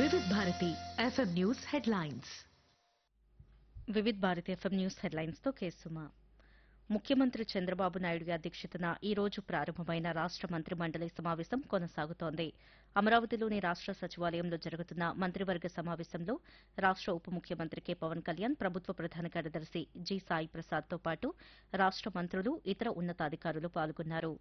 వివిధ Bharati FM news headlines Vividh Bharati FM news headlines తో కేసుమా ముఖ్యమంత్రి చంద్రబాబు నాయుడు గారి అధ్యక్షతన ఈ రోజు ప్రారంభమైన రాష్ట మంత్రి మండలి సమావేశం కొనసాగుతోంది అమరావతిలోని రాష్ట సచివాలయంలో జరుగుతున్న మంత్రివర్గ సమావేశంలో రాష్ట ఉప ముఖ్యమంత్రి కె పవన్ కళ్యాణ్ ప్రభుత్వ ప్రధాన కార్యదర్శి జి సాయి ప్రసాద్ తో పాటు రాష్ట మంత్రులు ఇతర ఉన్నతాధికారులు పాల్గొన్నారు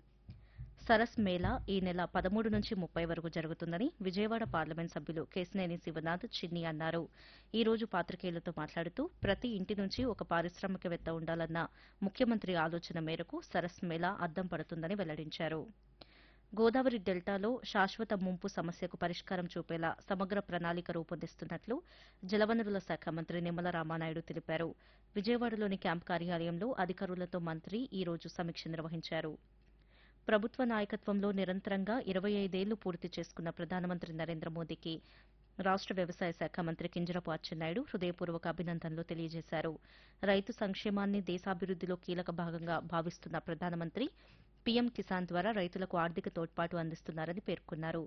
సరస్ మేళా ఈ నెల పదమూడు నుంచి ముప్పై వరకు జరుగుతుందని విజయవాడ పార్లమెంట్ సభ్యులు కేశినేని శివనాథ్ చిన్ని అన్నారు ఈ రోజు పాత్రికేయులతో మాట్లాడుతూ ప్రతి ఇంటి నుంచి ఒక పారిశ్రామికవేత్త ఉండాలన్న ముఖ్యమంత్రి ఆలోచన మేరకు సరస్ మేళా అద్దం పడుతుందని వెల్లడించారు గోదావరి డెల్టాలో శాశ్వత ముంపు సమస్యకు పరిష్కారం చూపేలా సమగ్ర ప్రణాళిక రూపొందిస్తున్నట్లు జలవనరుల శాఖ మంత్రి నిమ్మల రామానాయుడు తెలిపారు విజయవాడలోని క్యాంప్ కార్యాలయంలో అధికారులతో మంత్రి ఈ రోజు సమీక్ష నిర్వహించారు ప్రభుత్వ నాయకత్వంలో నిరంతరంగా ఇరవై ఐదేళ్లు పూర్తి చేసుకున్న ప్రధానమంత్రి నరేంద్ర మోదీకి రాష్ట వ్యవసాయ శాఖ మంత్రి కింజరపు అచ్చెన్నాయుడు హృదయపూర్వక అభినందనలు తెలియజేశారు రైతు సంక్షేమాన్ని దేశాభివృద్దిలో కీలక భాగంగా భావిస్తున్న ప్రధానమంత్రి పీఎం కిసాన్ ద్వారా రైతులకు ఆర్థిక తోడ్పాటు అందిస్తున్నారని పేర్కొన్నారు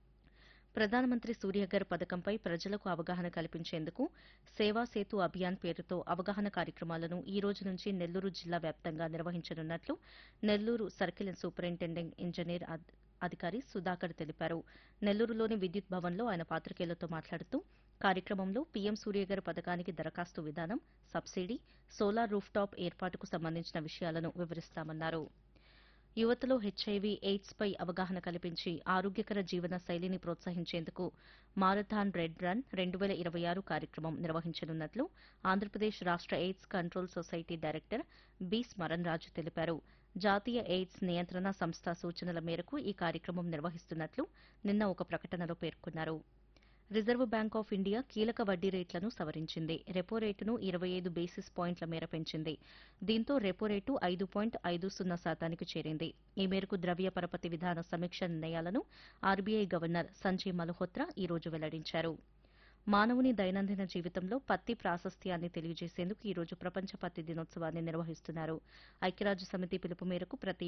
ప్రధానమంత్రి సూర్యఘర్ పథకంపై ప్రజలకు అవగాహన కల్పించేందుకు సేవా సేతు అభియాన్ పేరుతో అవగాహన కార్యక్రమాలను ఈ రోజు నుంచి నెల్లూరు జిల్లా వ్యాప్తంగా నిర్వహించనున్నట్లు నెల్లూరు సర్కిల్ సూపరింటెండెంట్ ఇంజనీర్ అద్- అధికారి సుధాకర్ తెలిపారు నెల్లూరులోని విద్యుత్ భవన్లో ఆయన పాత్రికేయులతో మాట్లాడుతూ కార్యక్రమంలో పీఎం సూర్యఘర్ పథకానికి దరఖాస్తు విధానం సబ్సిడీ సోలార్ రూఫ్టాప్ ఏర్పాటుకు సంబంధించిన విషయాలను వివరిస్తామన్నారు యువతలో హెచ్ఐవి ఎయిడ్స్ పై అవగాహన కల్పించి ఆరోగ్యకర జీవన శైలిని ప్రోత్సహించేందుకు మారథాన్ రెడ్ రన్ రెండు వేల ఇరవై ఆరు కార్యక్రమం నిర్వహించనున్నట్లు ఆంధ్రప్రదేశ్ రాష్ట AIDS control society director B Smaran Raju తెలిపారు జాతీయ ఎయిడ్స్ నియంత్రణ సంస్థ సూచనల మేరకు ఈ కార్యక్రమం నిర్వహిస్తున్నట్లు నిన్న ఒక ప్రకటనలో పేర్కొన్నారు రిజర్వ్ బ్యాంక్ ఆఫ్ ఇండియా కీలక వడ్డీ రేట్లను సవరించింది రెపో రేటును ఇరవై ఐదు బేసిస్ పాయింట్ల మేర పెంచింది దీంతో రెపో రేటు ఐదు పాయింట్ ఐదు సున్నా శాతానికి చేరింది ఈ మేరకు ద్రవ్య పరపతి విధాన సమీక్ష నిర్ణయాలను ఆర్బీఐ గవర్నర్ సంజయ్ మల్హోత్రా ఈ రోజు వెల్లడించారు మానవుని దైనందిన జీవితంలో పత్తి ప్రాశస్త్యాన్ని తెలియజేసేందుకు ఈ రోజు ప్రపంచ పత్తి దినోత్సవాన్ని నిర్వహిస్తున్నారు ఐక్యరాజ్య సమితి పిలుపు మేరకు ప్రతి